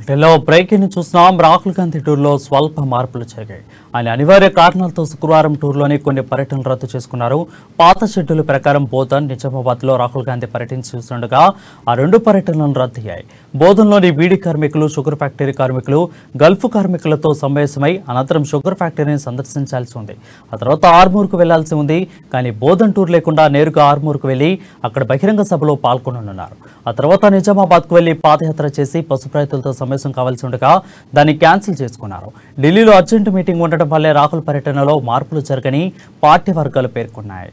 hello breaking చూస్తున్నాం రాహుల్ గాంధీ టూర్లో స్వల్ప మార్పులు జరిగాయి ఆయన అనివార్య కారణాలతో శుక్రవారం టూర్లోని కొన్ని పర్యటనలు రద్దు చేసుకున్నారు పాత షెడ్యూల్ ప్రకారం బోధన్ నిజామాబాద్లో రాహుల్ గాంధీ పర్యటించి చూస్తుండగా ఆ రెండు పర్యటనలు రద్దయ్యాయి బోధన్లోని బీడీ కార్మికులు షుగర్ ఫ్యాక్టరీ కార్మికులు గల్ఫ్ కార్మికులతో సమావేశమై అనంతరం షుగర్ ఫ్యాక్టరీని సందర్శించాల్సి ఉంది ఆ తర్వాత ఆర్మూర్కు వెళ్లాల్సి ఉంది కానీ బోధన్ టూర్ లేకుండా నేరుగా ఆర్మూర్కు వెళ్లి అక్కడ బహిరంగ సభలో పాల్గొననున్నారు ఆ తర్వాత నిజామాబాద్కు వెళ్లి పాదయాత్ర చేసి పసుపు రైతులతో సమావేశం కావాల్సి ఉండగా దాన్ని క్యాన్సిల్ చేసుకున్నారు ఢిల్లీలో అర్జెంట్ మీటింగ్ ఉండటం వల్లే రాహుల్ పర్యటనలో మార్పులు జరగని పార్టీ వర్గాలు పేర్కొన్నాయి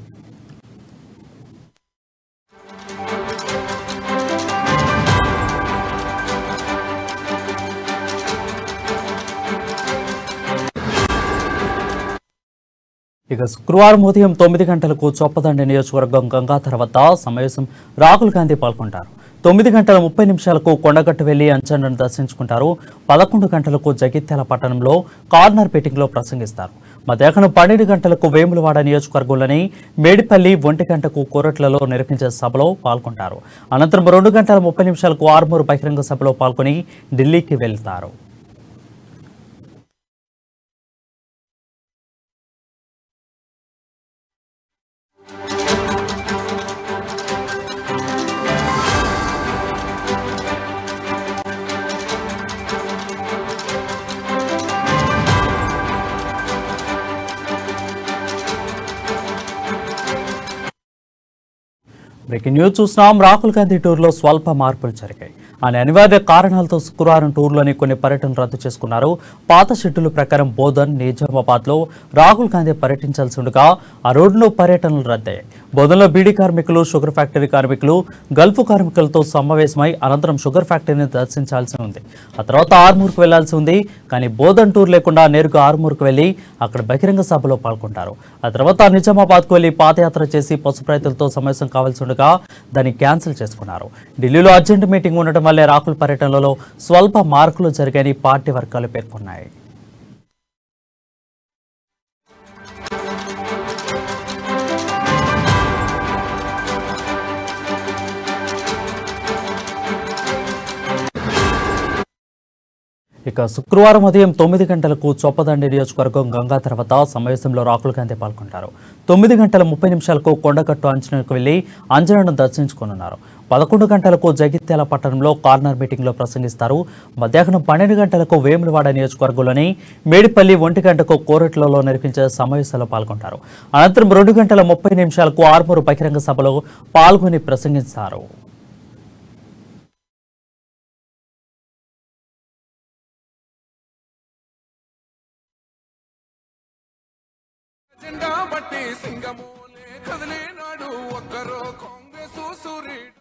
ఇక శుక్రవారం ఉదయం తొమ్మిది గంటలకు చొప్పదండి నియోజకవర్గం గంగాధర వద్ద సమావేశం రాహుల్ గాంధీ పాల్గొంటారు తొమ్మిది గంటల ముప్పై నిమిషాలకు కొండగట్టు వెళ్లి అంచనను దర్శించుకుంటారు పదకొండు గంటలకు జగిత్యాల పట్టణంలో కార్నర్ మీటింగ్లో ప్రసంగిస్తారు మధ్యాహ్నం పన్నెండు గంటలకు వేములవాడ నియోజకవర్గంలోని మేడిపల్లి ఒంటి గంటకు కోరట్లలో నిర్వహించే సభలో పాల్గొంటారు అనంతరం రెండు గంటల ముప్పై నిమిషాలకు ఆర్మూరు బహిరంగ సభలో పాల్గొని ఢిల్లీకి వెళ్తారు బ్రేకింగ్ న్యూస్ చూస్తున్నాం రాహుల్ గాంధీ టూర్లో స్వల్ప మార్పులు జరిగాయి ఆయన అనివార్య కారణాలతో శుక్రవారం టూర్లోని కొన్ని పర్యటనలు రద్దు చేసుకున్నారు పాత షెడ్యూల్ ప్రకారం బోధన్ నిజామాబాద్లో రాహుల్ గాంధీ పర్యటించాల్సి ఉండగా ఆ రోడ్డులో పర్యటనలు రద్దయ్యాయి బోధన్లో బీడీ కార్మికులు షుగర్ ఫ్యాక్టరీ కార్మికులు గల్ఫ్ కార్మికులతో సమావేశమై అనంతరం షుగర్ ఫ్యాక్టరీని దర్శించాల్సి ఉంది ఆ తర్వాత ఆర్మూర్కు వెళ్లాల్సి ఉంది కానీ బోధన్ టూర్ లేకుండా నేరుగా ఆర్మూర్కు వెళ్లి అక్కడ బహిరంగ సభలో పాల్గొంటారు ఆ తర్వాత నిజామాబాద్కు వెళ్లి పాదయాత్ర చేసి పసుపు రైతులతో సమావేశం కావాల్సి ఉండగా దాన్ని క్యాన్సిల్ చేసుకున్నారు ఢిల్లీలో అర్జెంట్ మీటింగ్ ఉండటం వల్లే రాహుల్ పర్యటనలో స్వల్ప మార్కులు జరిగాయని పార్టీ వర్గాలు పేర్కొన్నాయి ఇక శుక్రవారం ఉదయం తొమ్మిది గంటలకు చొప్పదండి నియోజకవర్గం గంగాధర వద్ద సమావేశంలో రాహుల్ గాంధీ పాల్గొంటారు తొమ్మిది గంటల ముప్పై నిమిషాలకు కొండగట్టు అంచనాకు వెళ్లి అంజనను దర్శించుకోనున్నారు పదకొండు గంటలకు జగిత్యాల పట్టణంలో కార్నర్ మీటింగ్లో ప్రసంగిస్తారు మధ్యాహ్నం పన్నెండు గంటలకు వేములవాడ నియోజకవర్గంలోని మేడిపల్లి ఒంటి గంటకు కోరట్లలో నిర్వహించే సమావేశాల్లో పాల్గొంటారు అనంతరం రెండు గంటల ముప్పై నిమిషాలకు ఆర్మూరు బహిరంగ సభలో పాల్గొని ప్రసంగిస్తారు జెండా బట్టి సింగమూలే కదిలేనాడు ఒక్కరో కాంగ్రెస్ సూర్యుడు